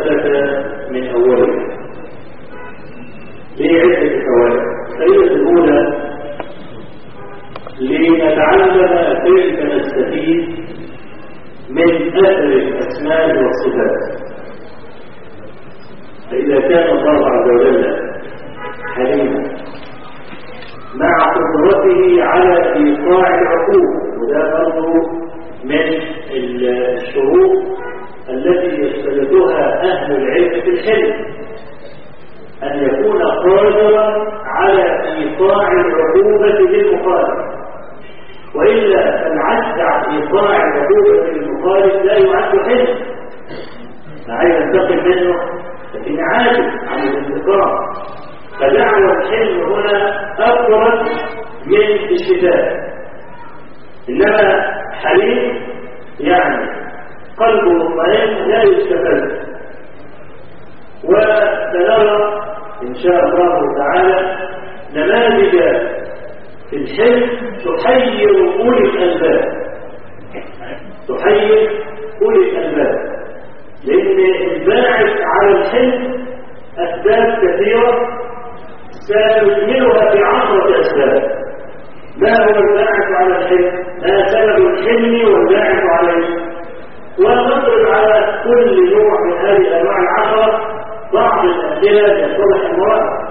ثبت من أوله ليه عدة فوائد الفائدة الأولى لنتعلم كيف نستفيد من أثر الأسماء والصفات فإذا كان الله عز وجل حليما مع قدرته على إيقاع العقوبة وده برضه من الشروط التي يستندها أهل العلم في الحلم أن يكون قادرا على إيقاع العقوبة للمخالف وإلا العجز عن إيقاع العقوبة للمخالف لا يعد حلم عايز انتقل منه لكن عاجز عن الانتقام فدعوى الحلم هنا أبرد من الشتاء إنما حليم يعني قلبه مطمئن لا يستفز وسنرى إن شاء الله تعالى نماذج في الحلم تحير أولي الألباب تحير أولي الألباب لأن الباعث على الحلم أسباب كثيرة سنجملها في عشرة أسباب ما هو الباعث على الحلم ما سبب الحلم والباعث عليه ونضرب على كل نوع من هذه الأنواع العشرة بعض الأسئلة يتضح المراد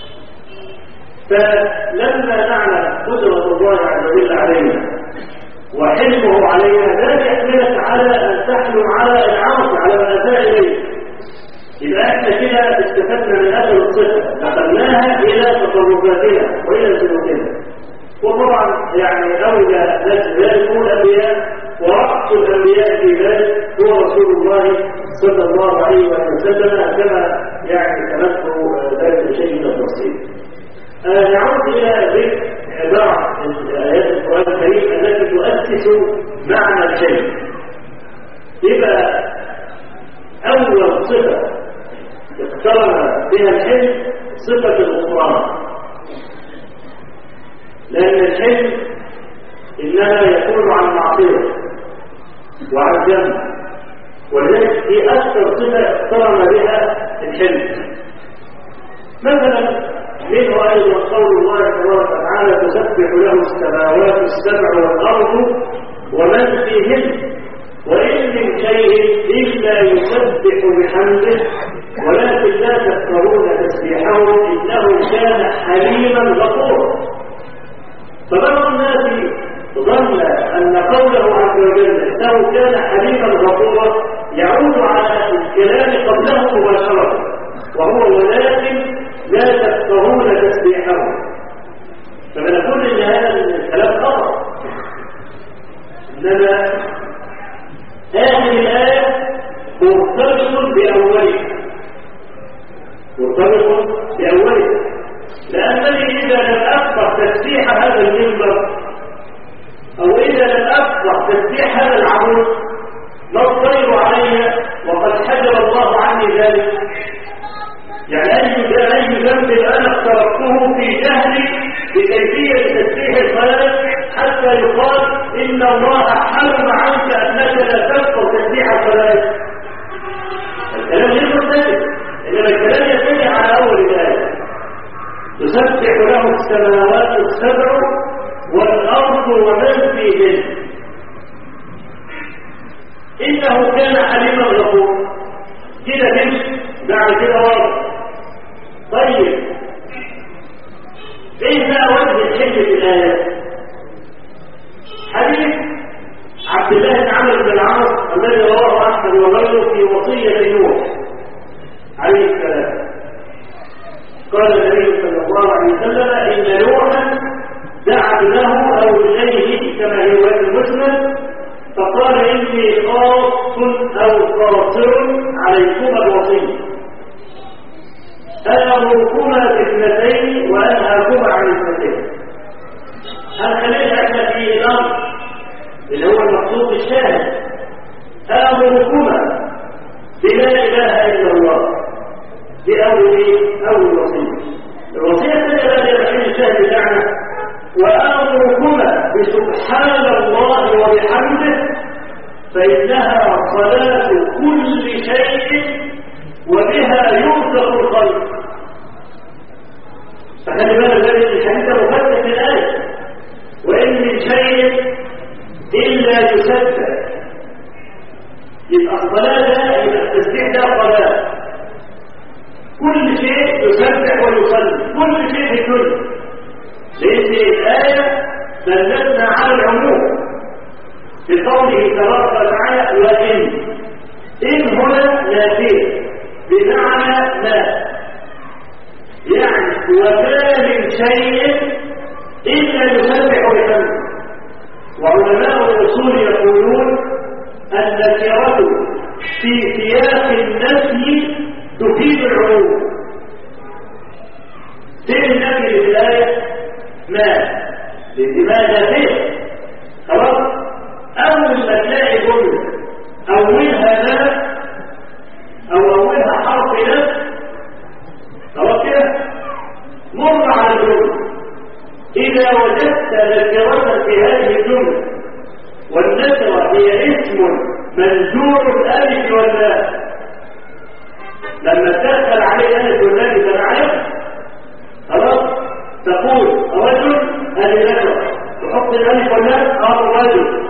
فلما نعلم قدرة الله عز وجل علينا وحلمه علينا لا يحملك على أن تحلم على العاصي على ما أتى إليه يبقى احنا كده استفدنا من أثر الصفة نقلناها إلى تصرفاتنا وإلى سلوكنا وطبعا يعني أولى ذلك هو الأنبياء ورأس الأنبياء في ذلك هو رسول الله صلى الله عليه وسلم كما يعني تمثل ذلك شيء من التفصيل. نعود إلى ذكر بعض آيات القرآن الكريم التي تؤسس معنى الشيء. يبقى أول صفة اقترن بها الحلم صفة الغفران. لأن الحلم إنما يكون عن معصية وعن ذنب ولذلك دي أكثر صفة اقترن بها الحلم مثلا منه أيضا قول الله تبارك وتعالى تسبح له السماوات السبع والأرض ومن فيهن وإن من شيء إلا يسبح بحمده ولكن لا تذكرون تسبيحه إنه كان حليما غفورا فبعض الناس ظن أن قوله عز وجل إنه كان حليما غفورا يعود على الكلام قبله مباشرة وهو ولكن لا تذكرون تسبيحه فبنقول ان هذا الكلام خطا انما هذه الايه مرتبط باولها مرتبط باولها لانني اذا لم افقه تسبيح هذا المنبر او اذا لم افقه تسبيح هذا العمود لا الطير علي وقد حجر الله عني ذلك يعني أي أي ذنب أنا اقترفته في جهلي بكيفية تسبيح الخالق حتى يقال إن الله حرم عنك أنك لا تذكر تسبيح الخالق الكلام غير مرتبط إنما الكلام يتبع على أول الآية تسبح له السماوات السبع والأرض ومن فيهن إنه كان حليما غفورا كده تمشي بعد كده ورد طيب ايه بقى وجه الحج في الايه حديث عبد الله بن عمرو بن العاص الذي رواه احمد وغيره في وصيه نوح عليه السلام قال النبي صلى الله عليه وسلم ان نوحا دعا له او اليه كما هي روايه المسلم فقال اني خاص او قاصر عليكما الوصيه أمركما باثنتين وأنهاكما عن اثنتين الخليل عندنا في الأمر اللي هو المقصود الشاهد أمركما بلا إله إلا الله دي أول أول وصية الوصية الثانية بقى للرحيم الشاهد بتاعنا وأمركما بسبحان الله وبحمده فإنها صلاة كل شيء وبها يرزق الخلق فخلي بالك ذلك الحديث مفتح الآية وإن من شيء إلا يسبح يبقى الصلاة ده يبقى التسبيح ده صلاة كل شيء يسبح ويصلي كل شيء في الدنيا لأن الآية دلتنا على العموم في قوله تبارك وتعالى وإن إن هنا نافية بمعنى ما يعني وما من شيء إلا يسبح ويسبح وعلماء الأصول يقولون النكرة في سياق النفي تفيد العموم فين النفي في الآية؟ ما لماذا فيه خلاص أول ما تلاقي جملة أولها ما أو أولها حرف نفس خلاص كده مر على الجملة إذا وجدت نكرة في هذه الجملة والنكرة هي اسم منزوع الألف واللام لما تدخل عليه ألف واللام تبعيه خلاص تقول رجل هذه نكرة تحط الألف واللام أو رجل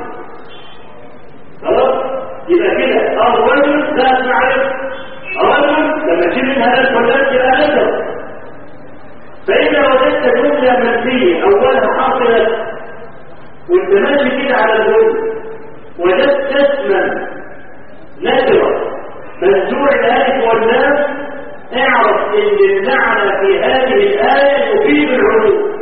خلاص يبقى كده أو رجل لا تعرف رجل لما تجيب منها ألف واللام تبقى نكرة فإذا وجدت جملة منفية أولها حاصلة وانت ماشي كده على الجملة وجدت اسما نكرة منزوع الألف واللام اعرف ان المعنى في هذه الآية يفيد العلوم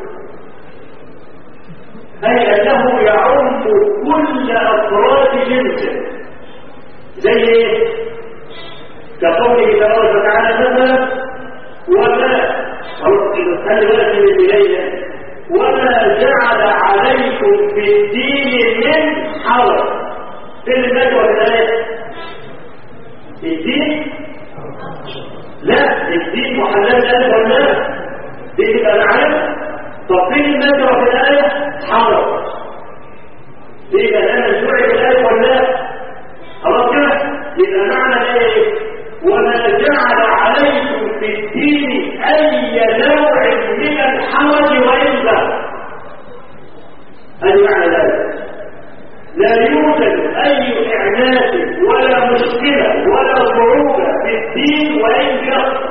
أي أنه يعم كل أفراد جنسه زي ايه؟ كقوله تبارك وتعالى مثلا وما خلي بالك من البداية وما جعل عليكم في الدين من حرج فين النجوى في الآية؟ في الدين؟ لا الدين محلل الألف ولا دي تبقى العالم طب فين النجوى في الآية؟ حرج دي يبقى الآية مشروع في الآية ولا خلاص كده؟ يبقى معنى الآية وما جعل عليكم في الدين أي نوع من الحرج وإلا هذا معنى ذلك لا يوجد أي إعناس ولا مشكلة ولا صعوبة في الدين وإن كثر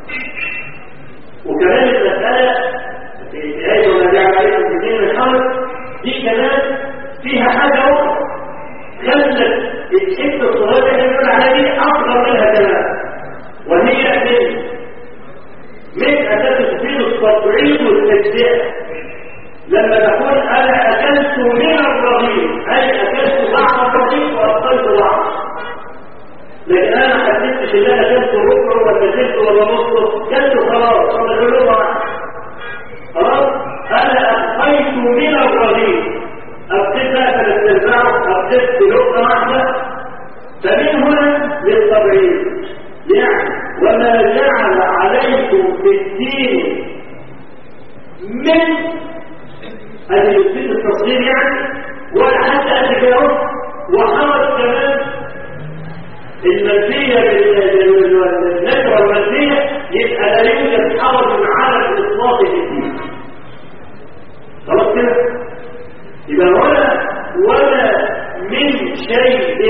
وكمان المسألة في آية وما جعل عليكم في الدين الحرج دي كمان فيها حاجة أخرى خلت الحته الصغيره اللي بنقول عليها دي اصغر منها كمان وهي من من اساس تفيد التطعيم والتجزئه لما تقول انا اكلت من الرغيف اي اكلت بعض الرغيف وابطلت بعض لكن انا ما حسيتش ان انا اكلت ربع ولا ثلث ولا نص كلت خلاص انا كله خلاص انا ابقيت من الرغيف أبدأ ثلاث أرباع أبدأ بلغة واحدة فمن هنا للتبعيد يعني وما جعل عليكم في الدين من هذه يفيد التصغير يعني ولا حتى أتجاوز وحرج كمان المنفية بالنكرة المنفية يبقى لا يوجد حرج على الإطلاق في الدين خلاص كده إذا ولا ولا من شيء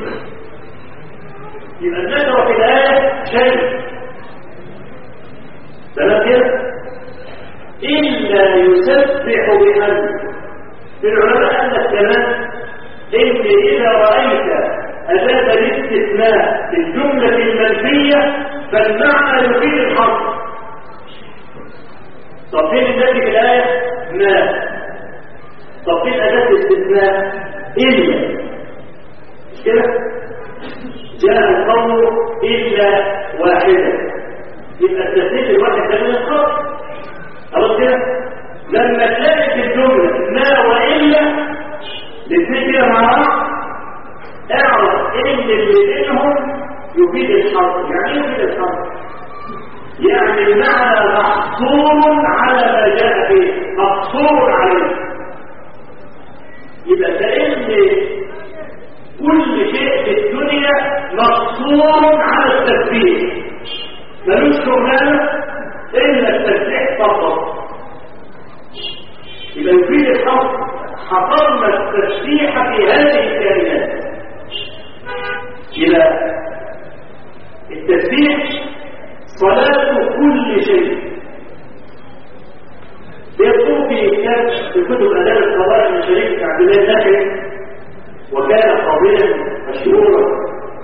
يبقى النكرة في الآية شيء تمام كده إلا يسبح بحمده في العلماء قال لك كمان إن إذا رأيت أداة الاستثناء في الجملة المنفية فالمعنى يفيد الحظ طب فين النبي في الآية؟ ما طب فين أداة الاستثناء؟ إلا مش كده؟ جاء القول إلا واحدة يبقى التثبيت الواحد ده من الخط خلاص كده؟ لما تلاقي في الجملة ما وإلا الاثنين كده مع بعض اعرف ان اللي بينهم يفيد الحرف يعني ايه يفيد الحرف يعني المعنى محصور على ما جاء فيه مقصور عليه يبقى كأن كل شيء في الدنيا مقصور على التكفير ملوش شغلانه الا التسبيح فقط يبقى يفيد الحق حصرنا التسبيح في هذه الكائنات إلى التسبيح صلاة كل شيء يذكر في كتاب في كتب آداب الصلاة من شريك عبد الله النافع وكان قاضيا مشهورا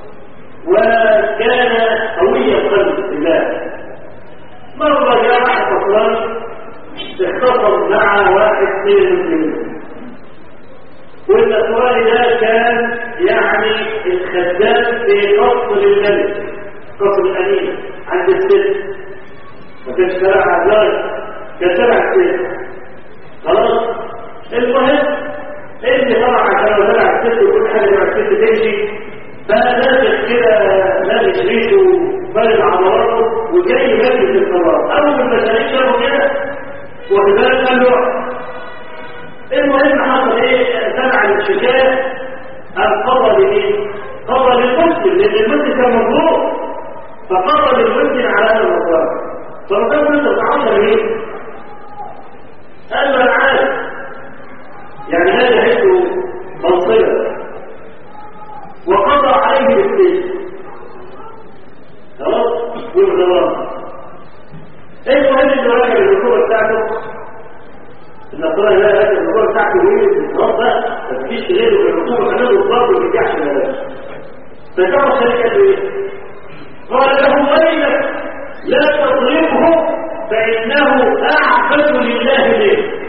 وكان قوي القلب بالله مرة جاء واحد فصلان اختصر مع واحد من المسلمين والنصراني ده كان يعني الخدام في قصر الملك قصر الامين عند الست ما كانش تبع عزاز كان تبع الست خلاص المهم اللي طبعا عشان لو تبع الست وكل حاجه تبع الست تمشي فلازم كده لابس ريشه وبلد عضلاته وجاي مجلس القرار اول ما سالت شافه كده وكذلك قال له المهم حصل ايه سمع الشكاية القضى لمين قضى للمسلم لان المسلم كان مظلوم فقضى للمسلم على هذا المقام فربنا انت تعمل ايه قال له انا عارف يعني هذا عنده منصبه وقضى عليه بالسجن خلاص والغرام المهم انه راجع الركوبه بتاعته النصارى لا هذا الركوبه بتاعته ايه خلاص بقى ما تجيش غيره في الركوبه كمان وصلت وما ترجعش بلاش فجاء الشركه ايه قال له ويلك لا تضربه فانه اعبد لله به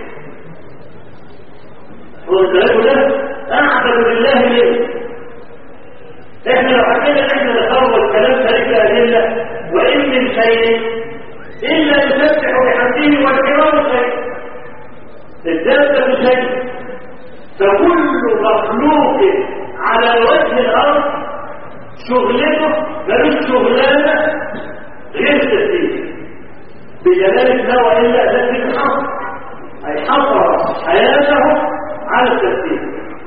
هو الكلام ده اعبد لله به احنا لو حكينا احنا نصور كلام تاريخ الادله وان من شيء الا يسبح بحمده والكرام شيء الدابه شيء فكل مخلوق على وجه الارض شغلته ملوش شغلانه غير التسبيح بجلال الله والا تسبيح الحق اي حصر حياته على التسبيح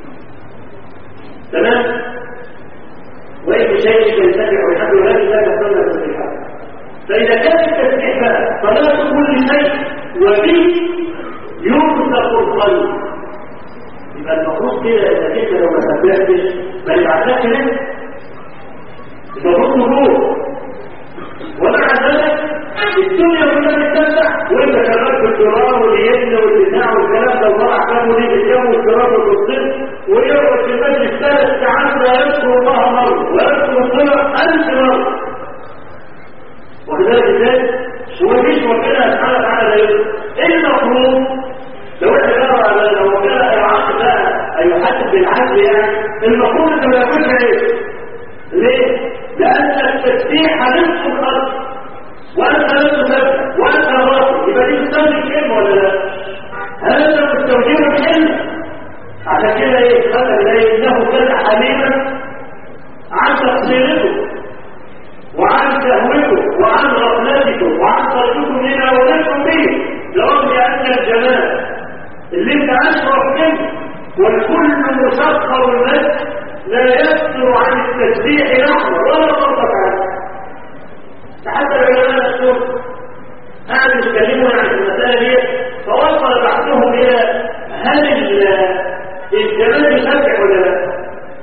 تمام وإن شيء ينتفع ويحب ذلك لا تستنى تسبيحات فإذا كان التسبيح بقى صلاة كل شيء وفيه يرزق القلب يبقى المفروض كده إذا كنت لو ما سبحتش ما يبعتكش نفس المفروض نروح ومع ذلك الدنيا كلها بتتبع وانت شغال في التراب واليمن والبتاع والكلام ده وطلع كلامه ليه بالجو والتراب والتصديق ويقعد في المجلس ثلاث ساعات لا يذكر الله مره ويذكر الصلاه الف مره وكذلك ذلك ومفيش ربنا سبحانه وتعالى لا المفروض لو احنا بقى لو ربنا يعاقب بقى او يحاسب بالعدل يعني المفروض انه ما ياكلش ايه؟ ليه؟ لان التسبيح نصف الخلق وانت لا تسبح وانت راضي يبقى دي تسمي الكلمه ولا لا؟ هذا مستوجب الحلم عشان كده ايه خلق اليه انه كان حليما عن تقصيرته وعن شهوته وعن غفلته وعن طريقكم لما ولدتم به لرغم ان الجمال اللي انت اشرف منه والكل مسخر لك لا يكثر عن التسبيح لحظه ولا طرفه عنه حتى العلماء نفسهم قعدوا يتكلموا عن المساله دي فوصل بعضهم الى هل الجمال يسبح ولا لا؟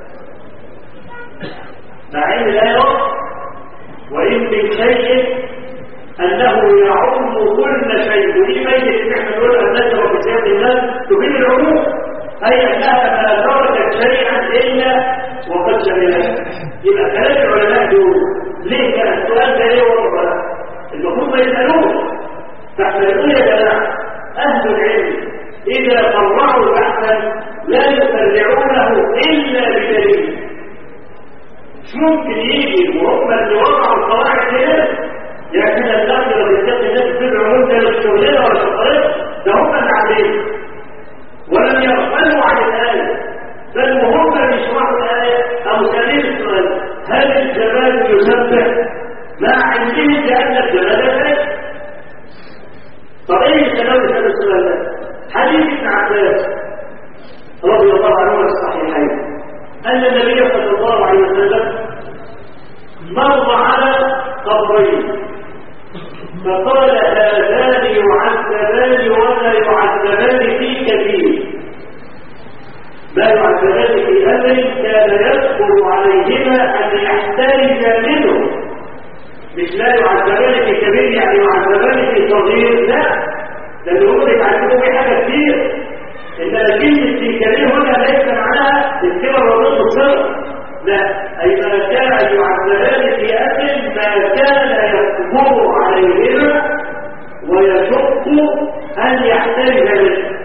مع ان الايه وان من شيء انه يعم كل شيء ودي ميت ان احنا نقول ان نشر في سياق الناس تفيد العموم اي انها ما تركت شيئا الا وقد شملها يبقى كلام العلماء دول ليه كان السؤال ده ليه وضع المفروض ما يسالوش فاحنا نقول يا جماعه اهل العلم اذا فرعوا بحثا لا يفرعونه الا بدليل مش ممكن يجي وهم اللي وضعوا القواعد كده يعني احنا الناس لو بيتقي الناس في العموم ده مش شغلنا ولا شغلنا ده هم اللي عاملين ولم يغفلوا عن الايه بل هم اللي يشرحوا الايه او سليم السؤال هل الجمال يسبح مع علمه بان الجمال شيء طب ايه الجمال يسبح السؤال ده حديث ابن عباس رضي الله عنه الصحيحين ان النبي صلى الله عليه وسلم مر على قبرين فقال هذان يعذبان ولا يعذبان في كثير لا يعذبان في امر كان يذكر عليهما ان يحترز منه مش لا يعذبان في كبير يعني يعذبان في صغير لا ده بيقول لك عندكم في حاجه كتير انما كلمه في كبير هنا ليس معناها الكبر وضد الصغر لا اي ما كان يعذبان في امر ما كان يكبر عليهما ويشق ان يحترز منه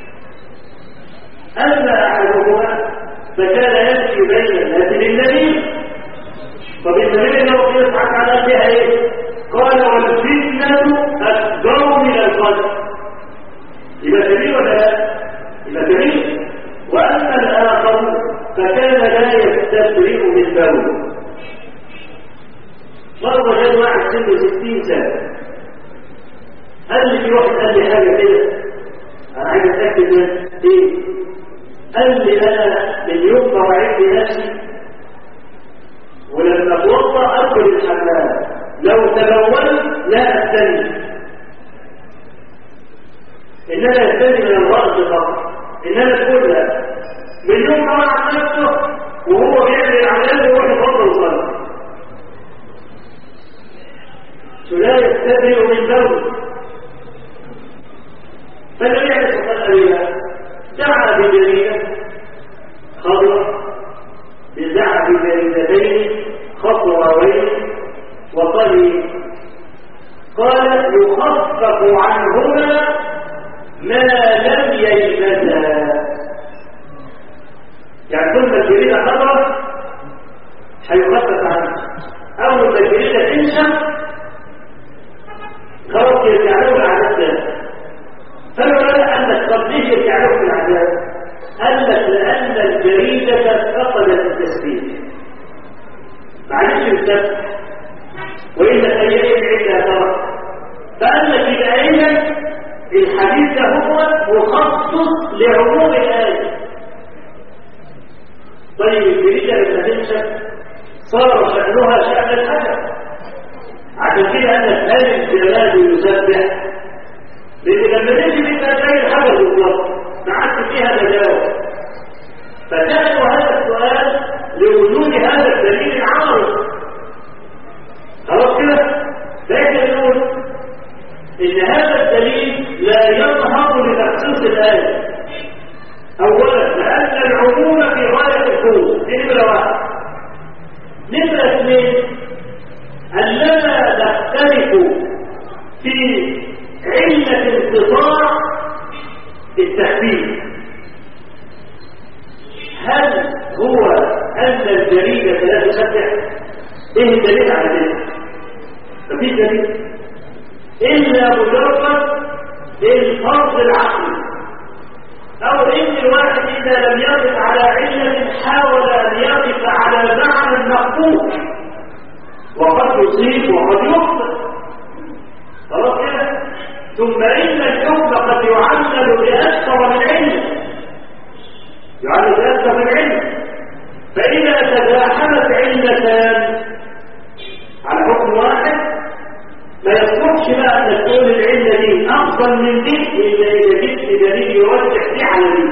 اما احدهما فكان يمشي بين الناس بالنبي طب النبي لو يضحك على فيها ايه قال والفتنه اكبر من القتل يبقى كبير ولا لا يبقى كبير واما الاخر فكان لا يستبرئ من بول مرة جاء واحد سنه 60 سنة قال لي في واحد قال لي حاجة كده أنا عايز أتأكد من إيه؟ قال لي أنا من يوم ما وعدت نفسي ولما اتوضا ادخل الحمام لو تبولت لا استني انما استني من الراس فقط انما تقول لا من يوم ما وعد نفسه وهو بيعمل العمليات يروح يفضل الصلاه لا يستبرئ من بول فالنبي عليه الصلاه والسلام دعا بجريده خضراء بزعف جريدتين خضراوين وطري قال يخفف عنهما ما لم يلبسا يعني كل ما الجريده خضراء هيخفف عنها اول ما الجريده تنشف خلاص يرجع له العذاب تاني فلولا انك قد ليه يرجع له في العذاب قال لك لأن الجريدة فقدت التسبيح معلش السبح وإلا سيئين عندها ترى فقال لك الآية الحديث ده هو مخصص لعموم الآية طيب الجريدة لما تنشف صار شأنها شأن الحجر عشان كده قال لك هل الجلال يسبح لأن لما تمشي بيبقى زي الحجر بالظبط ما عادش فيها تجاوز فسألوا هذا السؤال لوجود هذا الدليل العارض خلاص كده لكن نقول ان هذا الدليل لا يظهر لتخصيص الايه اولا لان العموم في غايه القوه دي نمره واحد نمره اثنين اننا نختلف في علة انقطاع التحديد هل هو أن الجريدة لا تسبح إيه الدليل على ذلك مفيش دليل إلا مجرد الفرض العقلي أو إن الواحد إذا لم يقف على علة حاول أن يقف على معنى مقبول وقد يصيب وقد يخطئ خلاص كده ثم إن الحكم قد يعلل بأكثر من علم يعلل بأكثر من علم فإذا تزاحمت علتان على حكم واحد ما يصلحش بقى أن تقول العلة دي أفضل من دي إلا إذا جبت دليل يرجح دي على دي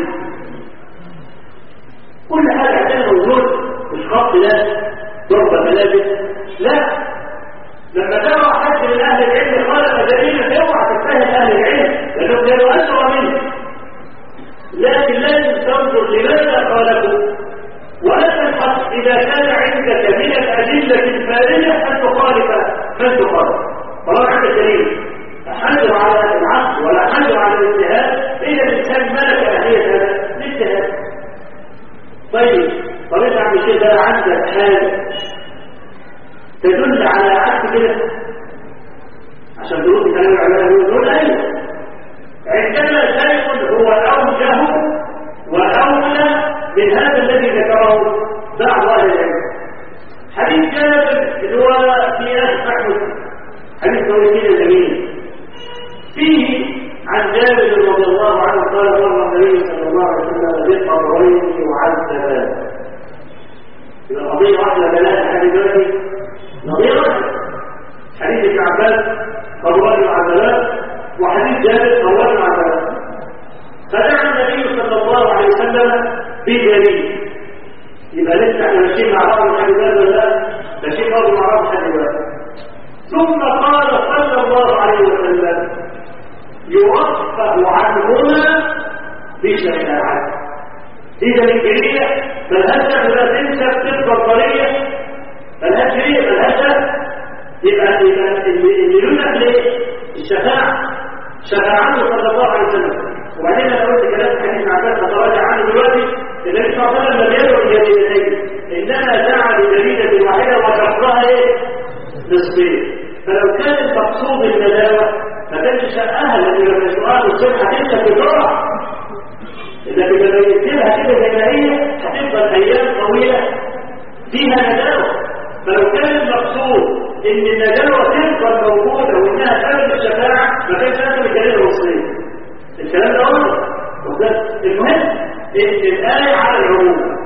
كل حاجة عشان موجود مش خط لا ضربة ملابس لا لما ترى حد من اهل العلم خالف دليلا اوعى تتهم اهل العلم لانهم كانوا اسوء منه لكن لازم تنظر لماذا خالفوا ولا تبحث اذا كان عندك من الادله الفارغه ان تخالف من تخالف طالما عندك دليل حجر على العقل ولا حجر على الاجتهاد اذا الانسان ملك اهليه هذا الاجتهاد طيب طب انت عم الشيخ ده عندك حاجه تدل على عكس كده عشان تقول كلام العلماء يقول ايوه عندما شيء هو اوجه واولى من هذا الذي ذكره بعض اهل العلم حديث جابر اللي هو في اصبح حديث طويل جميل فيه عن جابر رضي الله عنه قال مر النبي صلى الله عليه وسلم بقبرين يعذبان يبقى قضيه واحده ثلاثه حديث دلوقتي نظيرة حديث ابن عباس قبرين جابر طولنا على فدعا النبي صلى الله عليه وسلم بدليل يبقى لسه احنا ماشيين مع بعض لحد دلوقتي ولا لا؟ ماشيين برضه مع بعض لحد دلوقتي ثم قال صلى الله عليه وسلم يرفع عنهما بشفاعته إذا الجريئة ملهاش لا تنسى بتبقى طرية ملهاش جريئة ملهاش يبقى يبقى اللي يقول ليه؟ الشفاعة شفاعته صلى الله عليه وسلم وبعدين انا قلت كلام حديث عباس تراجع عنه دلوقتي النبي صلى الله عليه وسلم لم يدعو بجريدتين انما دعا بجريدة واحدة وكسرها ايه؟ نصفين فلو كان المقصود النداوة ما كانش شقها لان لما سؤال الصبح هتنسى بسرعة لكن لما يكتبها كده زي ما هي هتفضل ايام طويله فيها نداوه فلو كان المقصود ان النداوه تفضل موجوده وانها سبب الشفاعه ما كانش لازم الكلام الوصيه الكلام ده واضح المهم ان الايه على العموم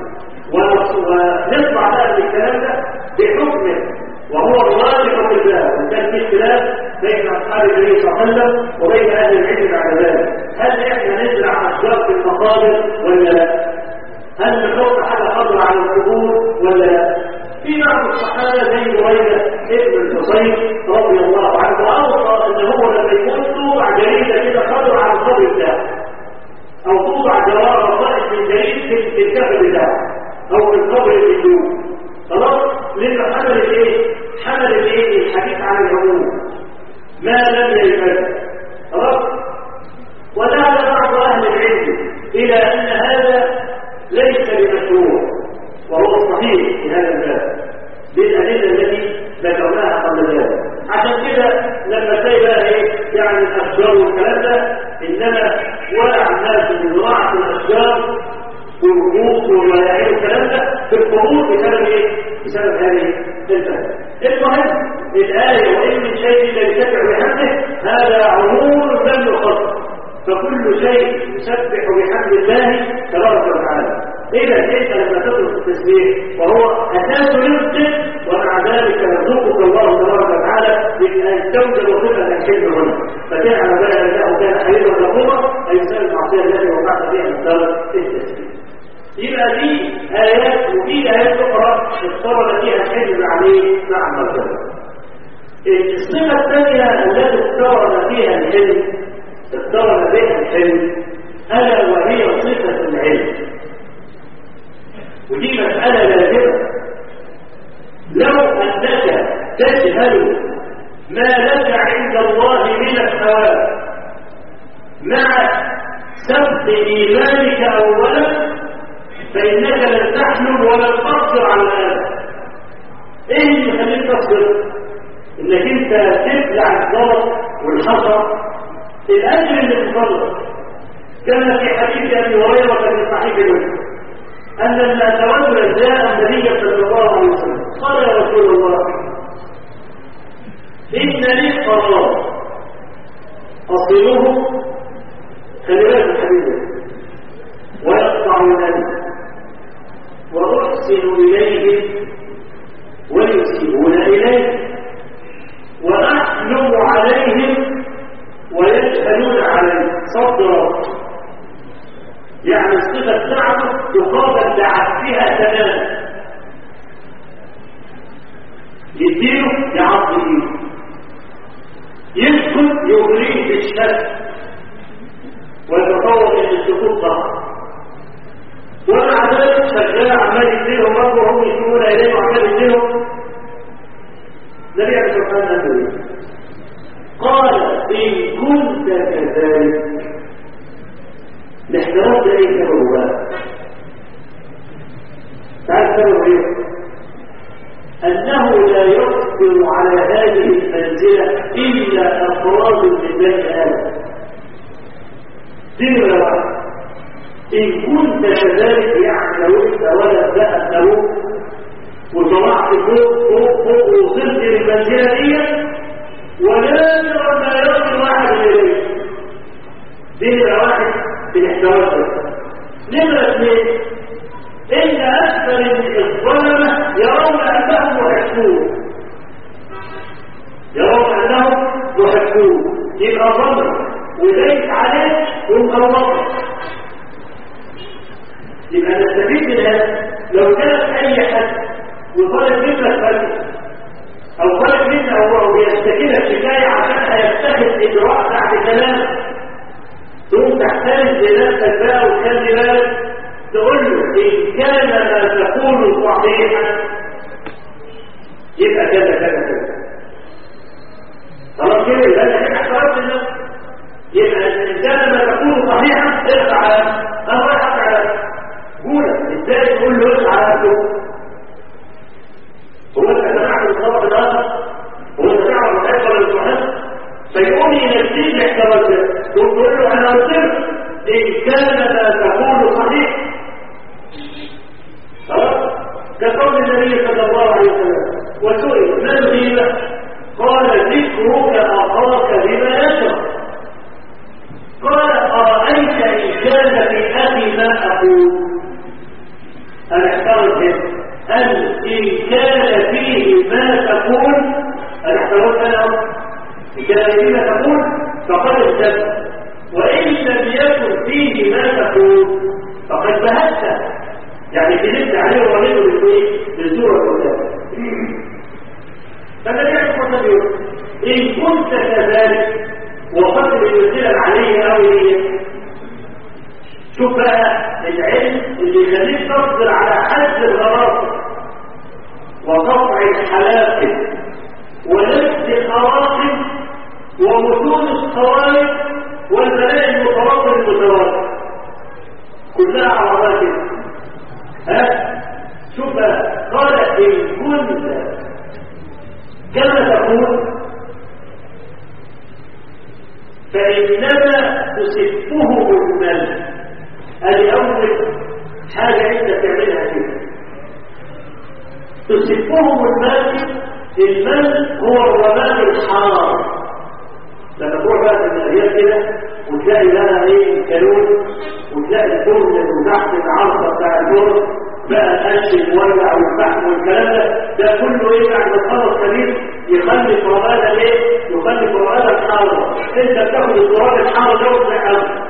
ونطلع بقى من الكلام ده بحكمه وهو الراجح في الباب وكان في اختلاف بين اصحاب النبي صلى الله عليه وسلم وبين اهل العلم بعد ذلك هل احنا نزرع اشجار في المقابر ولا لا هل نحط حاجه خضراء على القبور ولا لا في بعض الصحابه زي بريده ابن الحصين رضي الله عنه اوصى ان هو لما يكون توضع جريده كده خضراء على القبر بتاعه او توضع جوار رصائد من جريد في الكفر بتاعه او في القبر اللي خلاص لانه حمل الايه حمل الايه الحديث عن العموم ما لم يلفت خلاص وذهب بعض اهل العلم الى ان هذا ليس بمشروع وهو الصحيح في هذا الباب بالادله التي ذكرناها قبل ذلك عشان كده لما تلاقي بقى ايه يعني الاشجار والكلام ده انما ولع الناس بزراعه الاشجار والوقوف والرياعي والكلام ده في القبور بسبب ايه؟ بسبب هذه الفهم المهم الآية وإن من شيء إلا يسبح بحمده هذا عموم لم يخص فكل شيء يسبح بحمد الله تبارك وتعالى إذا أنت لما تدرس التسبيح وهو أساس رزقك ومع ذلك يرزقك الله تبارك وتعالى بأن توجد صفة الحلم هنا فتعلم بقى أنه كان حليما غفورا أي سبب المعصية التي وقعت فيها من درجة التسبيح يبقى دي آيات وفي آيات أخرى اضطرب فيها الحجر عليه مع المرتبة الصفة الثانية التي اضطرب فيها الحلم اضطرب بها الحلم ألا وهي صفة العلم ودي مسألة لازمة لو أنك تجهل ما لك عند الله من الثواب مع سبق إيمانك أولا فإنك لن تحلم ولن تصبر على هذا ايه اللي يخليك تصبر انك انت تبلع الضغط والحصر الاجر اللي تصبر كما في حديث ابي هريره في صحيح مسلم ان لما رجلا جاء النبي صلى الله عليه وسلم قال يا رسول الله ان لي قرار اصله خلي بالك الحديث ويقطع ذلك وأحسن إليهم ويسيئون إليه وأحلم عليهم ويجهلون عليه صدرا يعني الصفة بتاعته تقابل بعكسها تماما يديله يعض ايده يسكت يغريه بالشك ويتصور ان السكوت ضعف ومع ذلك شغال عمال يديلهم برضه وهم يشوفون اليه وعمال يديلهم النبي عليه الصلاه والسلام قال ان كنت كذلك الاحترام ده ايه سببه بقى؟ تعال سببه ايه؟ انه لا يقدر على هذه المنزله الا افراد من بني ادم دي واحد إن كنت كذلك يعني لو أنت ولد بقى أبوك وطلعت فوق فوق فوق ووصلت للمنزلة دي ونادرا ما يصل واحد إليه دي نمرة واحد في الاحتواء نمرة اثنين إن أكثر الظلمة يرون أنهم محكون يرون أنهم محكون يبقى ظلم ودايس عليه ومغلطه يبقى نستفيد من هذا لو كان اي حد وطالب منك فتوى او طالب منك هو بيستكينك شكايه عشان هيتخذ اجراء بعد كلامك تقوم تحتاج لنفسك بقى وتخلي بالك تقول له ان كان ما تقول صحيحا يبقى كذا كذا كذا خلاص كده يبقى انت احترمت النفس يبقى ان كان ما تقول صحيحا ارفع على انا رايح على قولك ازاي تقول له ارفع على نفسه هو انت سمعت الطرف الاخر هو انت تعرف الحب ولا الصحيح فيقوم ينسيك الاحتراز ده تقول له انا قلت ان كان ما تقول صحيح خلاص كقول النبي صلى الله عليه وسلم وسئل ما الغيبه قال ذكرك اخاك بما يشرب قال ارايت ان كان في اخي ما اقول انا احترز هنا أن إن كان فيه ما تقول أنا احترز أنا إن كان فيه ما تقول فقد اهتم وإن لم يكن فيه ما تقول فقد بهت يعني كذبت عليه ورميته بالإيه؟ بالسورة الأولى فالذي يحكم النبي إن كنت كذلك وقد يرسل عليه أو إيه شوف بقى العلم اللي يخليك تصبر على حد الغرائب وقطع الحلافل ولبس الخواطم ومتون الصوارف والبلاء المتواصل المتواصل كلها عربات ها شوف بقى قال ان كنت كما تقول فإنما تصفه المال هذه أول حاجة أنت تعملها كده تصفهم المال المال هو الرماد الحار لما تروح بقى في الأرياف كده وتلاقي لها ايه الكالون وتلاقي الفرن من تحت العرضة بتاع الفرن بقى القش المولع والفحم والكلام ده ده كله ايه بعد ما تخلص كبير يخلي الرمادة ايه؟ يخلي الرمادة الحارة انت بتاخد التراب الحار ده وتحرقه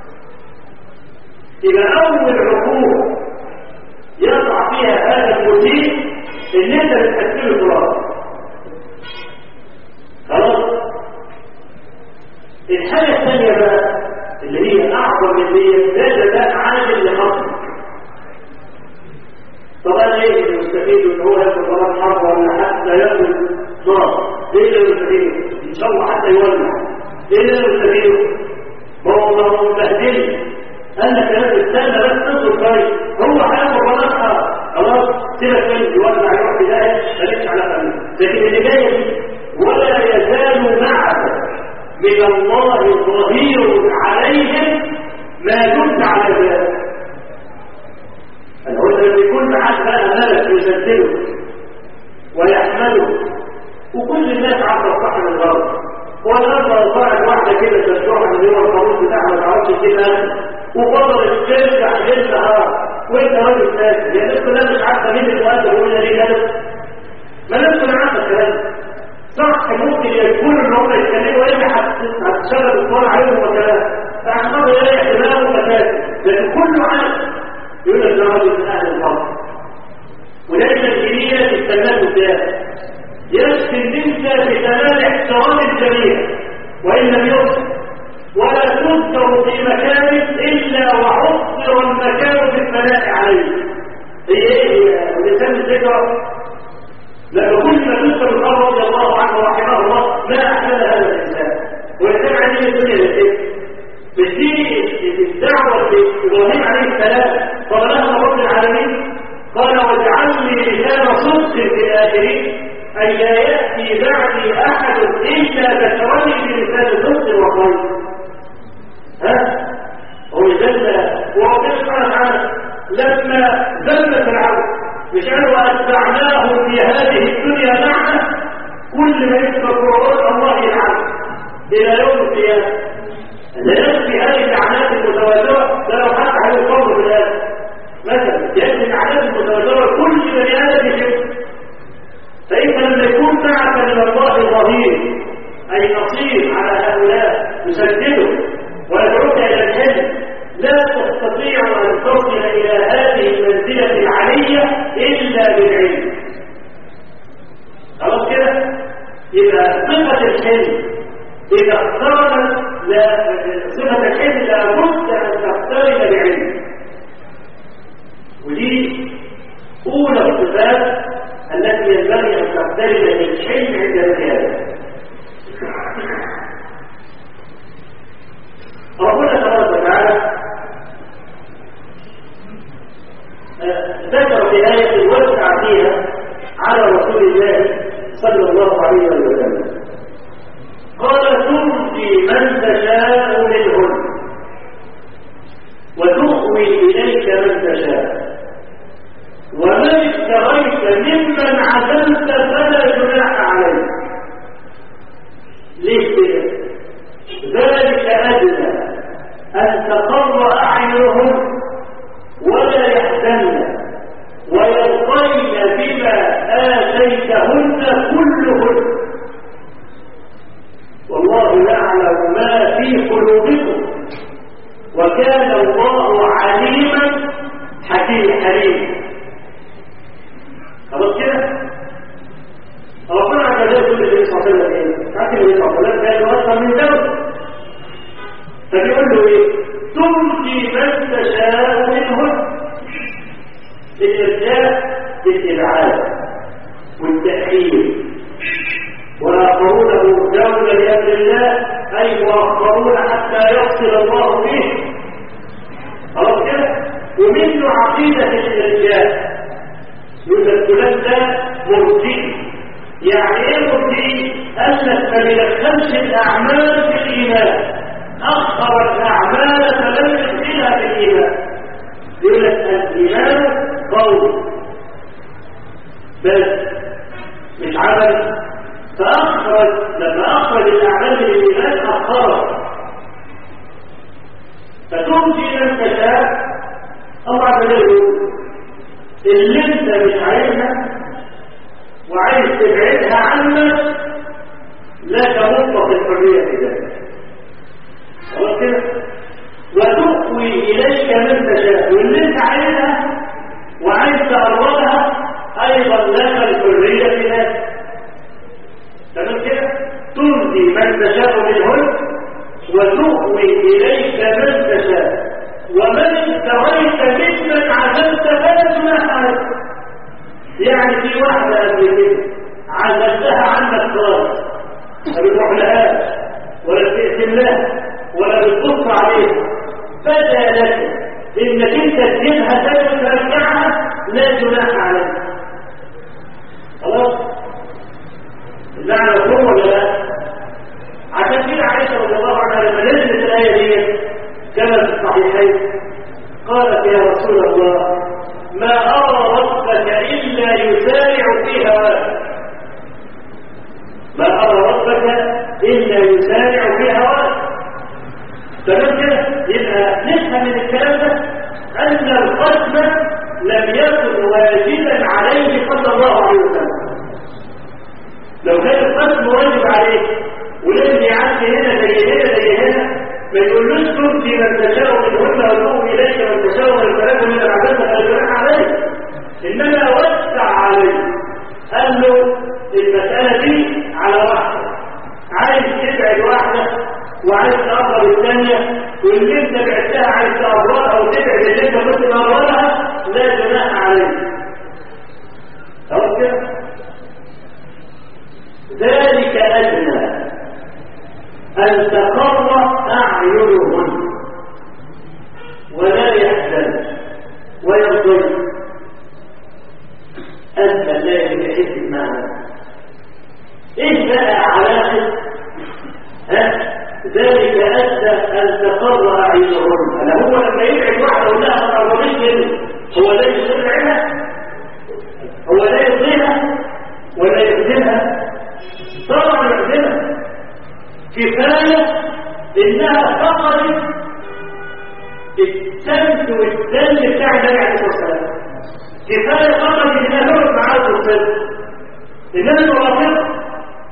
يبقى أول عقوبة يقع فيها هذا المسيء إن أنت بتأكله تراب خلاص الحاجة الثانية بقى اللي هي أعظم اللي هي ده ده عامل لخصمك طبعا ايه اللي مستفيد ان هو ياكل طبعا حرب ولا حتى ياكل نار ايه اللي مستفيده ان شاء الله حتى يولع ايه اللي مستفيده ما هو ما هو مبهدل قال لك يا استنى بس تصبر كويس هو هياخد راسها خلاص سيبك منه يولع يروح في داهيه مالكش علاقه بيه لكن اللي جايه دي ولا يزال معك من الله ظهير عليهم ما دمت على ذلك العلم لما يكون معاك بقى ملك يسدله ويحمله وكل الناس عارفه الصح من الغلط والنهارده طلعت واحده كده تشرح من يوم القانون بتاعها ما تعرفش كده وفضلت ترجع ليل نهار وانت راجل ساكت يعني الناس كلها مش عارفه مين اللي مؤدب ومين اللي كذب ما الناس كلها عارفه الكلام صح ممكن يكون ان هم يتكلموا ايه هتشغل الصور عليهم وكلام فاعتقد ايه احتمال ومكاسب لكن كله عارف يقول لك ده راجل من اهل الارض ولكن الجنيه تستناه قدام يكفي ان انت بتمام احترام الجميع وان لم يحسن ولا تذكر في مكان الا وحصر المكان بالثناء عليه هي ايه لسان الذكر لأن كل ما تذكر الأمر رضي الله عنه ورحمه الله ما أحسن هذا الإنسان ويتبع عن الدنيا للإيه بالدين الدعوة لإبراهيم عليه السلام قالها رب العالمين قال واجعل لي لسان صدق في الآخرين أي لا يأتي بعدي أحد إلا ذكرني بلسان صدق وخير ها هو جل وربنا سبحانه وتعالى لما ذل فرعون مش قالوا أتبعناه في هذه الدنيا لعنة كل ما يذكر قرآن الله يلعنه إلى يوم القيامة لا يكفي هذه اللعنات المتواترة ده لو حتى هيقرر في الآخر مثلا لأن اللعنات المتواترة كل بني آدم يشوف فإنت لما يكون معك من الله ظهير أي نصير على هؤلاء يسدده إلى هذه المنزلة العالية إلا بالعلم خلاص كده يبقى صفة الحلم إذا اقترنت لا صفة الحلم لابد أن تقترن بعلم ودي أولى الصفات التي ينبغي أن تقترن بالحلم عند القيادة ربنا تبارك وتعالى ذكر في آية وسع فيها على رسول الله صلى الله عليه وسلم قال تؤتي من تشاء منهن وتؤوي إليك من تشاء ومن اشتريت ممن عزمت فلا جناح عليك ليش كده ذلك أدنى أن تقر أعينهم ولا يحزن ويرضين بما آتيتهن كلهن والله يعلم ما في قلوبكم وكان الله عليما حكيم حليم خلاص كده ربنا عز وجل يقول للنبي صلى الله عليه وسلم ايه؟ عارف النبي صلى الله عليه وسلم كان اصلا من زوج فبيقول له ايه؟ تؤتي من تشاء منهن الارجاء بالابعاد والتاخير واخرون مرجون لامر الله اي مؤخرون حتى يصل الله به خلاص كده ومنه عقيده الارجاء يقول فلان ده مرجئ يعني ايه مرجئ؟ قال لك ما بيدخلش الاعمال في الايمان اخر الاعمال فلم يدخلها في الايمان يقول لك الايمان قول بس مش عمل فاخرج لما اخرج الاعمال من الايمان اخرها فتمشي من تشاء الله عز وجل يقول اللي انت مش عايزها وعايز تبعدها عنك لك مطلق الحريه في ذلك خلاص كده وتؤوي اليك من تشاء واللي انت عايزها وعايز تقربها ايضا لك الحريه في ذلك تمام كده ترضي من تشاء منهن وتؤوي اليك من تشاء ومن اشتريت ممن عزمت فلا جناح عليك يعني في واحده قبل كده عزلتها عنك خالص ما بتروح لهاش ولا بتقسم لها ولا بتبص عليها بدا لك انك انت تجيبها تاني وترجعها لا جناح عليك خلاص المعنى مفهوم ولا لا عشان كده عائشه رضي الله عنها لما نزلت الايه دي كما في الصحيحين قالت يا رسول الله ما ارى ربك الا يسارع في هواك ما ارى ربك الا يسارع في هواك تمام كده يبقى نفهم من الكلام ده ان القسم لم يكن واجبا عليه صلى الله عليه وسلم لو كان القسم واجب عليه ولازم يعدي هنا زي هنا زي هنا ما يقولوش تؤتي من تشاء منهن وتؤوي اليك من تشاء من الفلاك من العذاب فلا عليه انما وسع عليه قال له المساله دي على واحده عايز تبعد واحده وعايز تقرب الثانيه واللي انت بعتها عايز تقربها او تبعد اللي انت كنت مقربها لا جناح عليه خلاص كده ذلك ادنى أن تقر أعينهم ولا يحزن ويرضي أنت لا يحس المعنى إيه بقى علاقة ها ذلك أدى أن تقر أعينهم أنا هو لما يبعد واحدة ولا ما قربش منه هو لا يسرعها هو لا يرضيها ولا يخدمها طبعا يخدمها كفاية إنها فقدت السمت والدل بتاع النبي عليه الصلاة والسلام كفاية فقدت إنها تقعد معاه في الصدق إنها مرافقة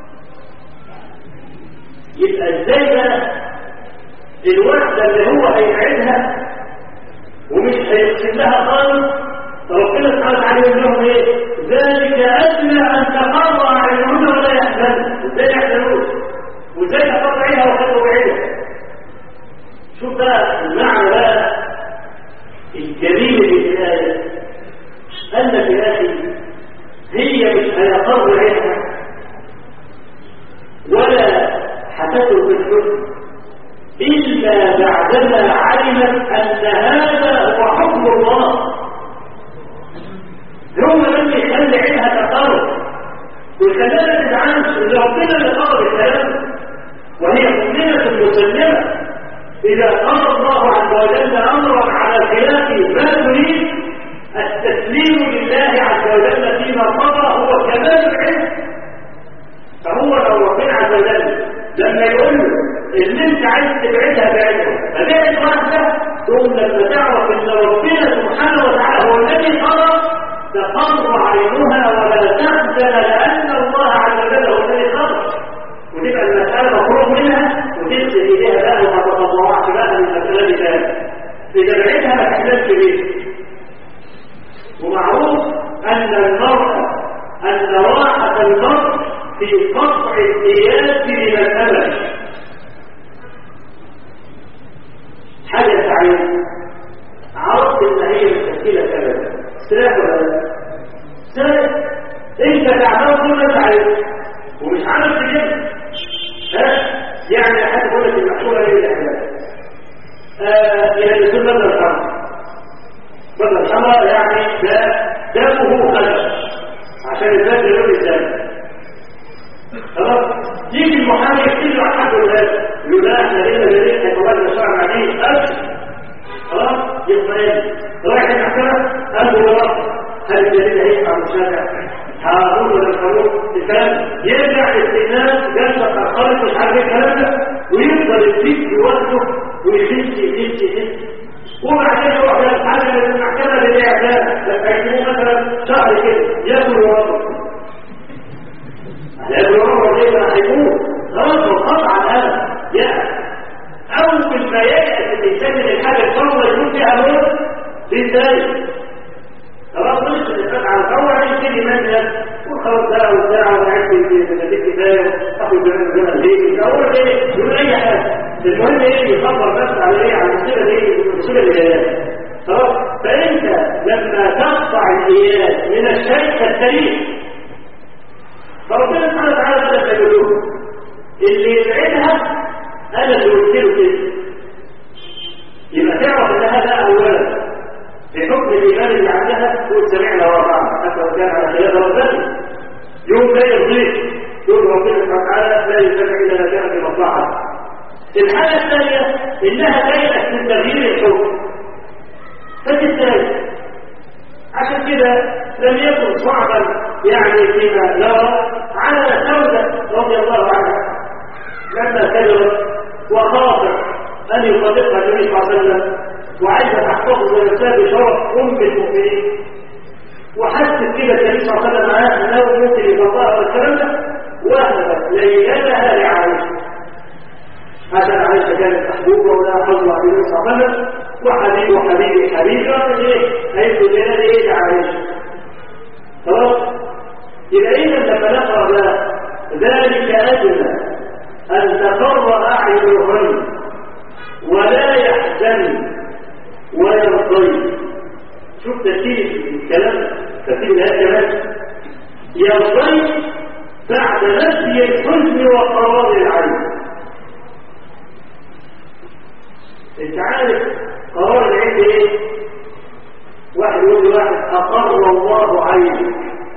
يبقى إزاي بقى الوحدة اللي هو هيبعدها ومش هيقسم لها خالص ربنا سبحانه وتعالى يقول لهم ايه ذلك ادنى ان تقر اعينهن ولا يحزن ازاي يحزنون وازاي تقر عينها وتقر عينها شوف بقى المعنى بقى الجميل في الايه قال لك يا اخي هي مش هيقر عينها ولا حتترك الحزن إلا بعدما علمت أن هذا هو حكم الله هو من يخلي عينها تقرب ويخليها ما تتعنش اللي ربنا اللي قرر الكلام وهي مؤمنة مسلمة إذا قضى الله عز وجل أمرا على خلاف ما تريد التسليم لله عز وجل فيما قضى هو كمال العلم فهو لو ربنا عز وجل لما يقول له ان انت عايز تبعدها بعيدها فبعد واحده ثم لما تعرف ان ربنا سبحانه وتعالى هو الذي قضى تقر عينها ولا تحزن لان الله عز وجل هو الذي قضى وتبقى المساله مفروغ منها وتغسل ايديها بقى وما تتطوعش بقى من المساله دي اذا بعدها ما تحزنش بيه ومعروف ان المراه ان راحه المرء في قطع القياس من الأمل حاجة تعين عرفت ان هي مشكلة أبدا سلاح ولا لا سلاح انت تعبان كل تعين ومش عارف تجيب ها يعني حد يقول لك المحصولة ايه الاحلام آه يعني يكون بدل الحمر بدل الحمر يعني ده دمه خلق عشان الباب يقول الدم خلاص يجي المحامي يكتب له عن حد الولاد يقول لا احنا لينا دليل هيطلع شرع عليه ألف خلاص يطمئن رايح المحكمة قال له يا رب هل الدليل هينفع المشافع هارون ولا القانون الكلام يرجع للاستئناف جلسة الخالق مش عارف ايه الكلام ده ويفضل يزيد في وقته ويزيد يزيد يزيد وبعدين يروح يتحلل المحكمة للإعدام لما يجيبوه مثلا شهر كده ياكل ويرضى لأن الرمى دي ما هيموت خلاص هو قطع الألم يأس أول ما يأس الإنسان من الحاجة الفورة يكون فيها موت دي ازاي؟ خلاص مش الإنسان على الفورة يبتدي مثلا وخلاص ده وبتاع وقعدت في نتيجة كفاية تاخد من زمن البيت أول إيه؟ يقول أي حاجة المهم إيه يصبر بس على إيه؟ على المصيبة دي المصيبة اللي جاية خلاص فأنت لما تقطع الإياس من الشيء كالتاريخ فربنا سبحانه وتعالى لما يقولون اللي يبعدها انا اللي قلت له كده يبقى تعرف ان هذا اولا في حكم الايمان اللي عندها تقول سمعنا وطعنا حتى لو كان على خلاف ربنا يوم لا يرضيك يقول ربنا سبحانه وتعالى لا يتبع الا ما كان في مصلحه الحاجه الثانيه انها تيأس من تغيير الحكم فتستاهل عشان كده لم يكن صعبا يعني فيما نرى على سودة رضي الله عنها لما كبرت وخافت أن يصدقها النبي صلى الله عليه وسلم وعايزة تحتفظ بنفسها بشرف أم المؤمنين وحست كده النبي صلى الله عليه وسلم معاها أنه ممكن يطلقها والكلام ده وهبت ليلتها لعائشة هذا عائشة كانت محبوبة ولا حظوة عليه النبي صلى الله عليه وسلم وحبيب وحبيبي حبيبي ايه هيبقوا لنا ايه لعائشة خلاص يبقى إذا لما نقرأ ذلك أدنى أن تقر أعينهن ولا يحزن ويرضي شوف ترتيب الكلام ترتيب هذا كمان يرضي بعد نفي الحزن وقرار العين انت عارف قرار العين ايه واحد يقول لواحد اقر الله عينك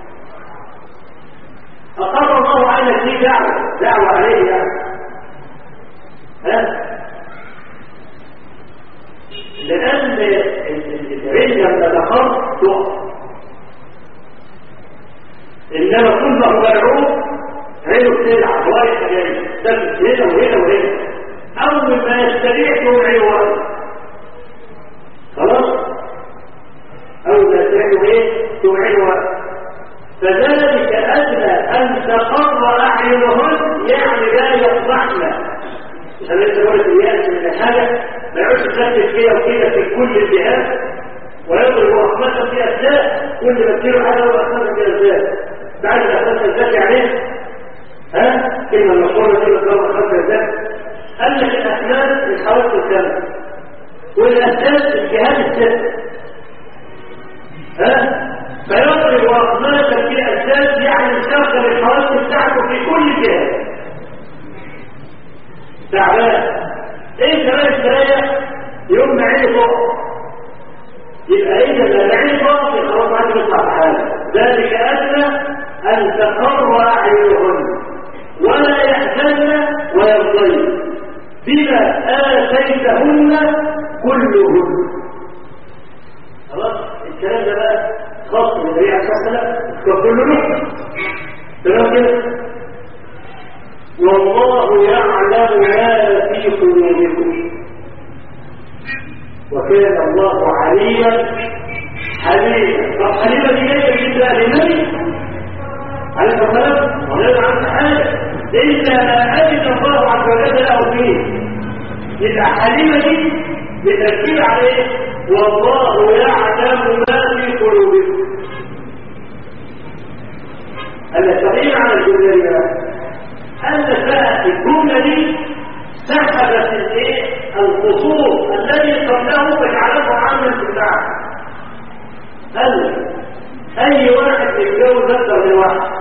اقر الله عينك دي دعوه دعوه عليه يعني ها لان العين لما تقر تقف انما كل ما هو مدعو عينه بتلعب رايح جاي تلبس هنا وهنا وهنا اول ما يستريح تقوم عينه واقف خلاص اول ما يستريح ايه تقوم عينه واقف فذلك ادنى ان تقر اعينهن يعني لا يفضحن عشان لسه قلت الياس من الحاجه ما يعودش تركز فيها وكده في كل الجهات واللي بكيله حاجه هو اخذ الجزاء بعد ما اخذ الجزاء يعني ها كلمه المشهوره دي اللي هو اخذ الجزاء قال لك الاسنان من حوالي الكلام والاساس الجهاد الست ها فيضرب واقماتا في اساس يعني مستخدم الحواس بتاعته في كل جهه تعبان ايه كمان استريح يوم ما عيني فوق يبقى اذا لما عيني فوق يبقى خلاص عندي يطلع حاجه ذلك ادنى ان تقر اعينهن ولا يحزن ويرضين بما اتيتهن كلهن خلاص الكلام ده بقى خاص بالنبي عليه الصلاه والسلام كله تمام كده والله يعلم ما في قلوبكم وكان الله عليا حليما طب حليما دي جايه بالنسبه للنبي عليه الصلاه والسلام ولا عنه حاجه الا ما اذن الله عز وجل له فيه يبقى حليمه دي بالتركيب على ايه والله يعلم ما في قلوبكم التقييم على الجمله أن بقى الجملة دي سحبت الايه الخصوص الذي قبله فجعله عاما في البعض هل أي واحد يتجوز أكثر من واحد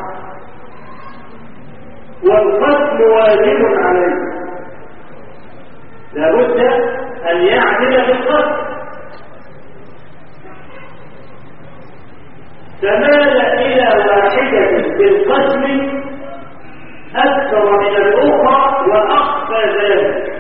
والقتل واجب عليه لابد أن يعمل بالقتل تمال إلى واحدة بالقتل أكثر من الأخرى وأخفى ذلك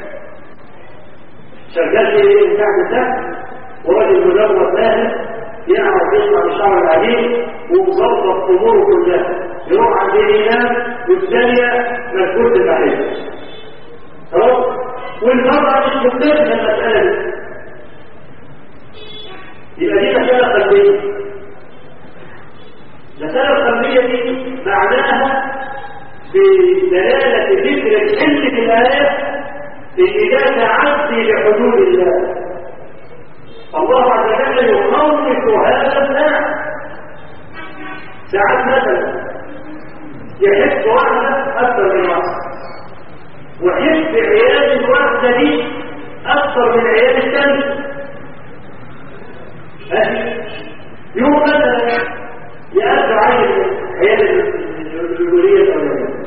شغال في ايه بتاع ده وراجل مجرد فاهم يعرف يسمع الشعر العجيب ومظبط اموره كلها يروح عند ينام والثانيه مذكور البحيث خلاص والمرأة مش مختلفة المسألة دي يبقى دي مسألة قلبية المسألة القلبية دي معناها بدلالة ذكر الحل في الآية إذا تعدي لحدود الله الله عز وجل يخوف هذا الناس ساعات مثلا يحب واحدة أكثر من واحدة ويحب عيال الواحدة دي أكثر من عيال الثانية يوم مثلا يأتي عيل عيال الجمهورية الأولانية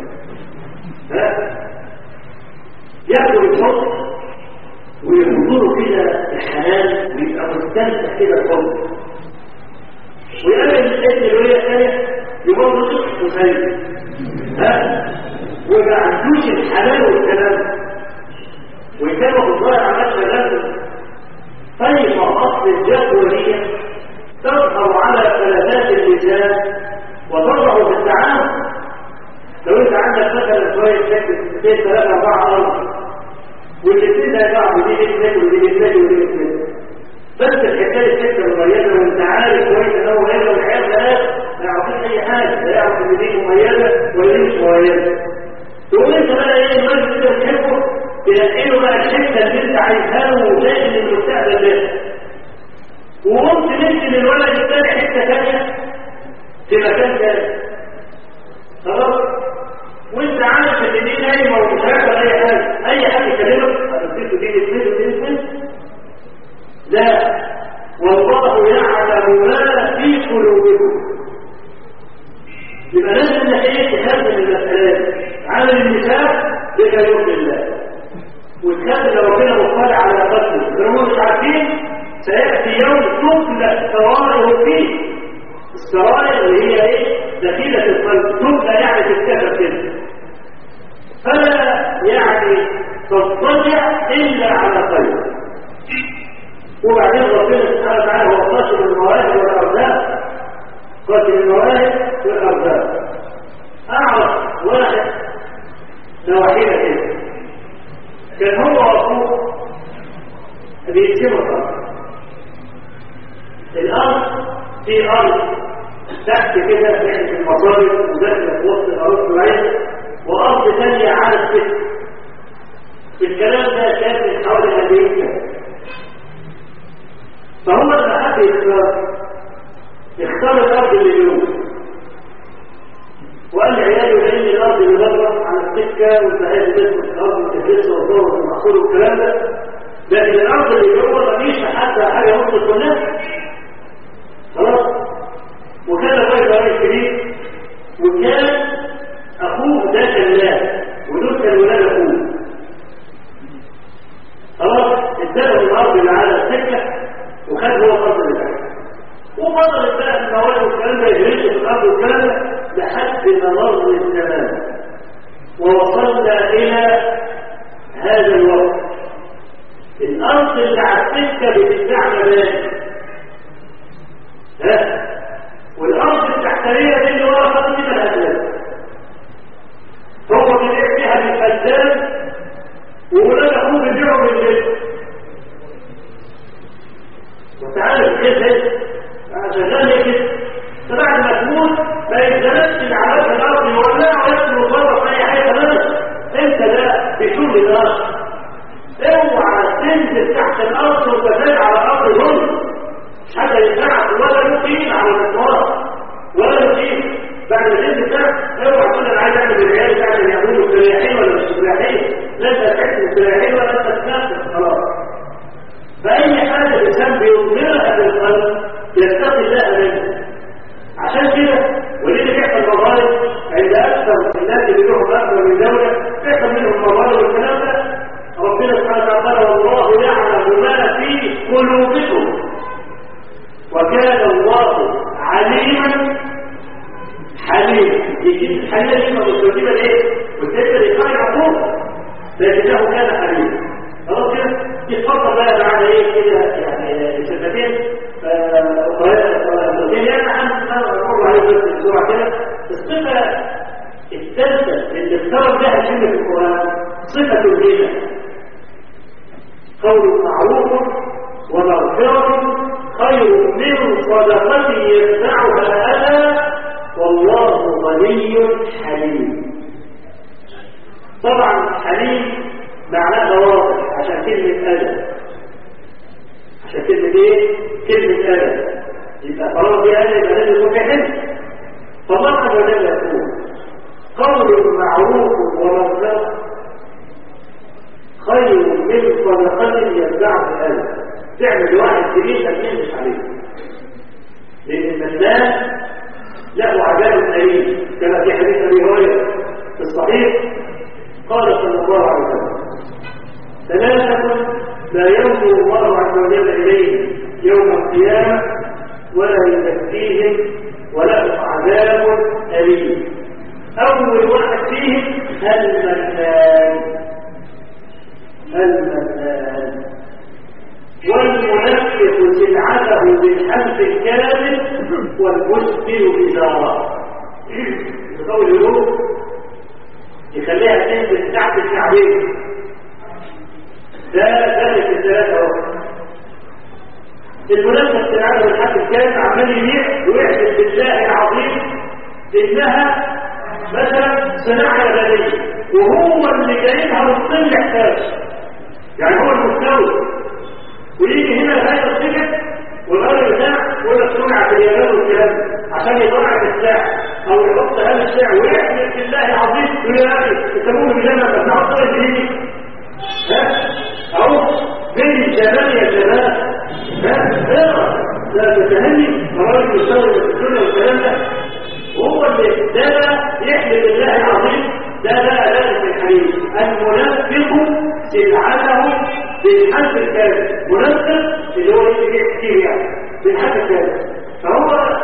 ياخدوا الحب ويحضروا كده الحنان ويبقى مستمتع كده الحب ويقابل الابن الولية الثانية يبقى صدق وسيد ها وما عندوش الحنان والكلام وإن كان الظاهر على نفس النفس طيب أصل الجدوى هي تظهر على فلذات اللسان وتظهر في التعامل لو انت عندك مثلا شويه شكل اثنين ثلاثه اربعه ارض والاثنين زي بعض ودي اثنين ودي اثنين ودي اثنين بس الحكايه السكه المميزه وانت عارف كويس ان هو هيبقى الحياه ثلاث ما يعرفش اي حاجه لا يعرف ان دي مميزه ودي مش مميزه تقول انت بقى ايه المجلس اللي بتحبه تنقله بقى الحته اللي انت عايزها له وشايف ان المستقبل ده وقمت نمشي للولد الثاني حته ثانيه في مكان ثاني خلاص وانت عارف ان دي نايمه ومش عارف اي حاجه اي حاجه يكلمك هتديك دي الاثنين ودي الاثنين لا والله يعلم ما في قلوبكم يبقى لازم نحيي هذه المسألات على النساء بما يرضي الله والكاتب لو ربنا مطلع على قتله لو مش عارفين سيأتي يوم تطلق سرائر فيه السرائر اللي هي ايه دخيلة القلب تبقى يعني تتكفى كده فلا يعني تضطجع الا على قلب وبعدين ربنا سبحانه وتعالى هو قاتل المواهب والارزاق قاتل المواهب والارزاق اعرف واحد نواحينا كده كان هو واخوه بيقسموا الارض الارض في ارض تحت كده ناحيه المصارف وداخله في وسط الارض شويه وارض ثانيه على الست الكلام ده كان من حوالي امريكا فهو لما حب يختار اختار الارض اللي جنوب وقال لعياله لان الارض اللي بره على السكه والبهائم تدخل في الارض وتهزها وتدور المحصول والكلام ده لكن الارض اللي جوه مفيش حتى حاجه ممكن كلها خلاص وكان الراجل راجل كبير وكان اخوه ده كلاه ودول كانوا ولاد اخوه خلاص اداله الارض اللي على السكه وخد هو الارض اللي تحت وفضل بقى المواد والكلام ده يجريش في الارض والكلام ده لحد ما مر الزمان ووصلنا الى هذا الوقت الارض اللي على السكه بتدفع مباني ها والارض التحتانيه دي اللي ورا خط كده الاساس هو بيبيع فيها بالفدان وولاد اخوه بيبيعوا بالجسم وتعالى كده شغال ليه كده فبعد ما تموت ما يتزلش العلاج الارض يولع ويدخل ويصرف اي حاجه خلاص انت ده بشوف الارض اوعى تنزل تحت الارض وتزال على الارض ظلم مش حاجه ينفعك ولا يقيم على الاطلاق ولا يقيم بعد ما تنزل تحت اوعى تقول انا عايز اعمل العيال بتاعتي يعملوا مستريحين ولا مش مستريحين لا انت تحت مستريحين ولا انت تنافس خلاص فاي حاجه الانسان بيضمرها بالقلب يتقي الله منه عشان كده وليه بيحصل مظالم عند اكثر الناس اللي بيروحوا اكثر من دوله بيحصل منهم مظالم والكلام ده ربنا سبحانه وتعالى والله يعلم ما في قلوبكم وكان الله عليما حليما يجيب الحليمه دي مستجيبه ليه؟ والسيده اللي كان يعقوب لكنه كان حليما خلاص كده يتفضل بقى بعد ايه كده يعني سنتين اخرين يعني هنمر عليه بس بسرعه كده الصفه الثالثه اللي افترض بها كلمه القران صفه الغنى قول معروف ومغفره خير من صدقه يدفعها اذى والله غني حليم طبعا حليم معناها واضح عشان كلمة أذى عشان كلمة إيه؟ كلمة أذى يبقى طالما في أذى يبقى لازم يكون في حلم فمرة بدل يكون قول معروف ومغفرة خير من صدقة يدفع الأذى تعمل واحد كبير ما تنزلش عليه لأن المنان له عذاب أليم كما في حديث أبي هريرة في الصحيح قال صلى الله عليه وسلم ثلاثة لا ينظر الله عز وجل إليهم يوم القيامة ولا يزكيهم ولهم عذاب أليم أول واحد فيهم المنان المنان والمنفق سلعته بالحمد الكامل والمسبل إزاره بقول له يخليها تنزل تحت الكعبين ده ذلك الثلاثة اهو المنافق العالم الحق الكامل عمال يبيع ويحدث بالله العظيم انها مثلا صناعة يابانية وهو اللي جايبها بالطن يحتاج يعني هو المستورد ويجي هنا لغاية السجن والغير بتاع يقول لك صنع في اليابان والكلام عشان يضرع في الساعة او يحط هذا الساعة ويحدث بالله العظيم يقول يا اخي يسمونه بالله ما بتاع الطريق الجديد ها اهو بين الجبال يا جبال ها اقرا لا تتهني مراجل يسوي الدنيا والكلام ده وهو اللي ده بقى يحمل الله العظيم ده بقى لازم الحديث المنافق سلعته بالحد الكامل منافق اللي هو اللي بيحكيه يعني بالحد الكامل فهو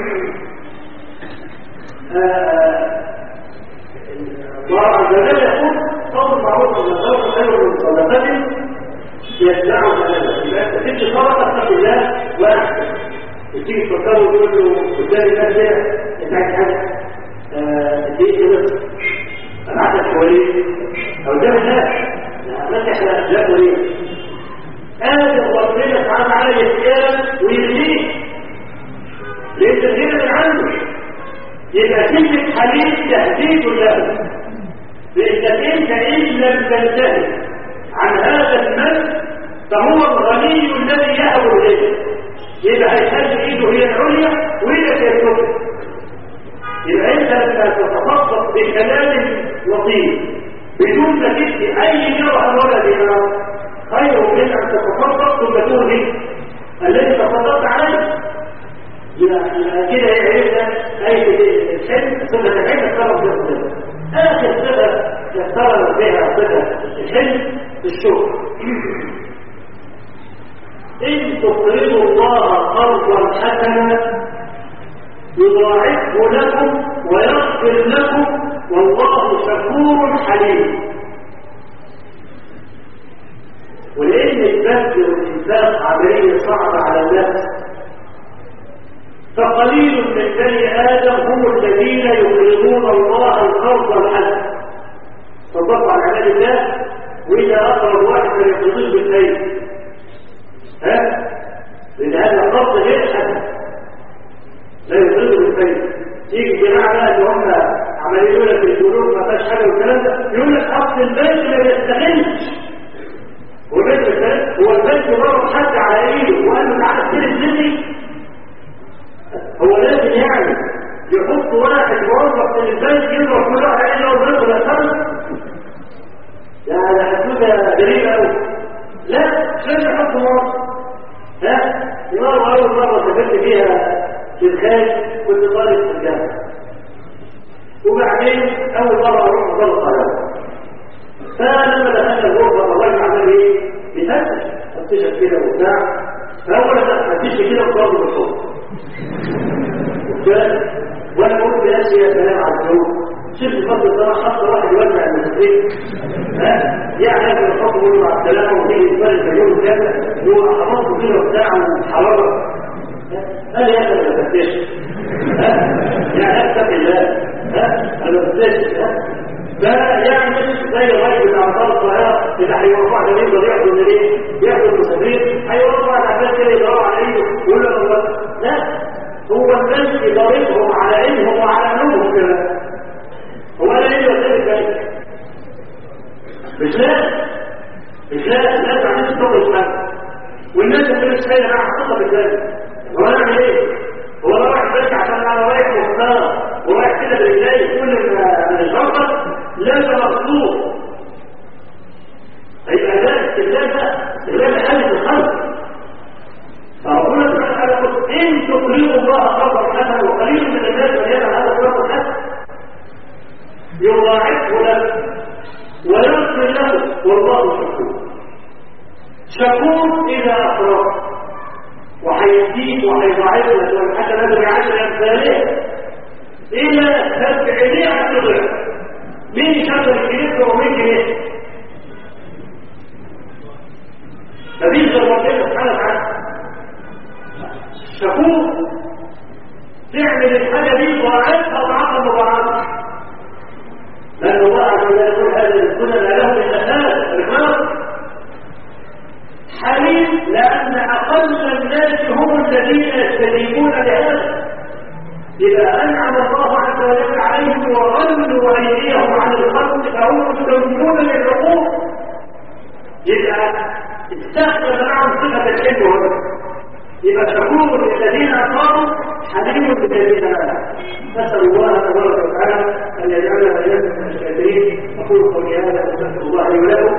الله عز وجل يقول قول معروف ان الخلق خير من صدقه يدعو الألم يبقى أنت تمشي صدقة اتق الله وأحسن وتيجي تفكره وتقول له قدام الناس كده أنت عايز حاجة اديك كده ابعتك حواليه أو قدام الناس لا احنا لا وليه آدم ربنا سبحانه وتعالى يتكلم ويرميه لأن الغنى من عنده يبقى كلمة حليم تهديد له لأنك أنت إن لم تنتهي عن هذا المن فهو الغني الذي يهب إليه يبقى هيخلي إيده هي العليا وإيدك يبقى يبقى كده عرفنا اي الحلم صفه الحلم اتصرف بها الصفه اخر صفه اتصرف بها صفه الحلم الشكر ان تقرضوا الله قرضا حسنا يضاعفه لكم ويغفر لكم والله شكور حليم ولان البذل والانفاق عمليه صعبه على النفس فقليل من بني ادم هم الذين يقرضون الله القرض الحسن صدقوا على عباد الله واذا اقرض واحد فليقرضوه بالخير ها لان هذا القرض غير حسن لا يقرضه بالخير يجي جماعه بقى اللي هم عمالين يقول لك البنوك ما فيهاش حاجه والكلام ده يقول لك اصل البنك ما بيستغلش والبنك هو البنك ضرب حد على ايده وقال له تعالى استلم مني هو لازم يعني يحط واحد موظف من البنك يضرب كل واحد عليه لو ضرب ولا سبب لا ده حدوده غريبه قوي لا مش لازم يحط موظف ها مرة أول مرة سافرت فيها في الخارج كنت طالب في الجامعة وبعدين أول مرة أروح مطار القاهرة فلما دخلت الغرفة الراجل عمل إيه؟ بيفتش فتشت كده وبتاع فأول ما فتشت كده وطلب بالصوت وانا قلت لنفسي يا سلام على الجو شفت فضل ده حط واحد يوزع المسافين ها يعني انا الخط بقول مع السلامه وتيجي تفرق مليون كذا هو حفظته كده وبتاع وحراره قال يا اخي انا بفتش ها يعني اتق الله ها انا بفتش ها ده يعني مش زي الراجل بتاع مطار القاهره اللي هيروح واحد يفضل ياخد من ايه؟ ياخد المسافرين هيروح واحد عمال كده يدور على ايده يقول له لا هو الناس ضربهم على علمهم وعلى علومهم كده هو انا ليه وسيله ذلك مش لازم مش لازم الناس عايزين تطلب حاجه والناس اللي مش فاهمه انا هحطها بالذات هو انا اعمل ايه؟ هو انا رايح بس عشان انا رايح مختار ورايح كده برجلي كل من الشنطه لا ده مقصود هيبقى ده استدلال بقى استدلال حل الخلق فربنا سبحانه وتعالى يقول ان تقرضوا الله قرضا حسنا وقليل من الناس من يفعل هذا القرض الحسن يضاعفه لك ويغفر له والله شكور شكور اذا اقرض وهيديك وهيضاعف لك والحسنات بعشر امثالها الى سبعمائة ضعف مين يشغل الجنيه ومين جنيه مفيش غير ربنا سبحانه وتعالى شكور تعمل الحاجة دي ضاعفها ضعفها مضاعفة لأن الله عز وجل يقول هذا السنة لا له من أساس الخلق حليم لأن أقل الناس هم الذين يستجيبون لهذا إذا أنعم الله عز وجل عليهم وغلوا أيديهم عن الخلق فهم مستوجبون للعقوق يبقى استخدم معهم صفة الحلم والرزق يبقى شكور للذين أطاعوا حليم للذين آمنوا نسأل الله تبارك وتعالى أن يجعلنا وإياكم من الشاكرين أقول قولي هذا وأستغفر الله لي ولكم